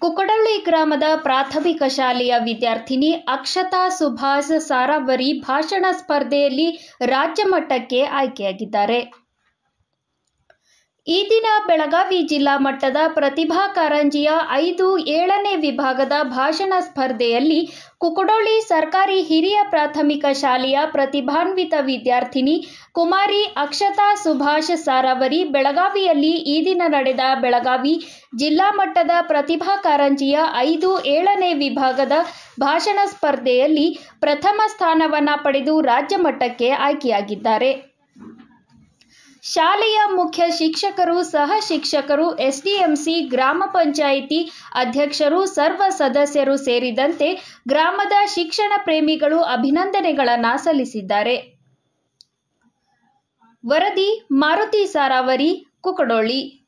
ಕುಕ್ಕಡಳ್ಳಿ ಗ್ರಾಮದ ಪ್ರಾಥಮಿಕ ಶಾಲೆಯ ವಿದ್ಯಾರ್ಥಿನಿ ಅಕ್ಷತಾ ಸುಭಾಷ್ ಸಾರಾವರಿ ಭಾಷಣ ಸ್ಪರ್ಧೆಯಲ್ಲಿ ರಾಜ್ಯ ಮಟ್ಟಕ್ಕೆ ಆಯ್ಕೆಯಾಗಿದ್ದಾರೆ ಈ ದಿನ ಬೆಳಗಾವಿ ಜಿಲ್ಲಾ ಮಟ್ಟದ ಪ್ರತಿಭಾ ಕಾರಂಜಿಯ ಐದು ಏಳನೇ ವಿಭಾಗದ ಭಾಷಣ ಸ್ಪರ್ಧೆಯಲ್ಲಿ ಕುಕಡೊಳ್ಳಿ ಸರ್ಕಾರಿ ಹಿರಿಯ ಪ್ರಾಥಮಿಕ ಶಾಲೆಯ ಪ್ರತಿಭಾನ್ವಿತ ವಿದ್ಯಾರ್ಥಿನಿ ಕುಮಾರಿ ಅಕ್ಷತಾ ಸುಭಾಷ್ ಸಾರಾವರಿ ಬೆಳಗಾವಿಯಲ್ಲಿ ಈ ದಿನ ನಡೆದ ಬೆಳಗಾವಿ ಜಿಲ್ಲಾ ಮಟ್ಟದ ಪ್ರತಿಭಾ ಕಾರಂಜಿಯ ಐದು ಏಳನೇ ವಿಭಾಗದ ಭಾಷಣ ಸ್ಪರ್ಧೆಯಲ್ಲಿ ಪ್ರಥಮ ಸ್ಥಾನವನ್ನ ಪಡೆದು ರಾಜ್ಯ ಮಟ್ಟಕ್ಕೆ ಆಯ್ಕೆಯಾಗಿದ್ದಾರೆ ಶಾಲೆಯ ಮುಖ್ಯ ಶಿಕ್ಷಕರು ಸಹ ಶಿಕ್ಷಕರು ಎಸ್ಡಿಎಂಸಿ ಗ್ರಾಮ ಪಂಚಾಯಿತಿ ಅಧ್ಯಕ್ಷರು ಸರ್ವ ಸದಸ್ಯರು ಸೇರಿದಂತೆ ಗ್ರಾಮದ ಶಿಕ್ಷಣ ಪ್ರೇಮಿಗಳು ಅಭಿನಂದನೆಗಳನ್ನು ಸಲ್ಲಿಸಿದ್ದಾರೆ ವರದಿ ಮಾರುತಿ ಸಾರಾವರಿ ಕುಕಡೊಳ್ಳಿ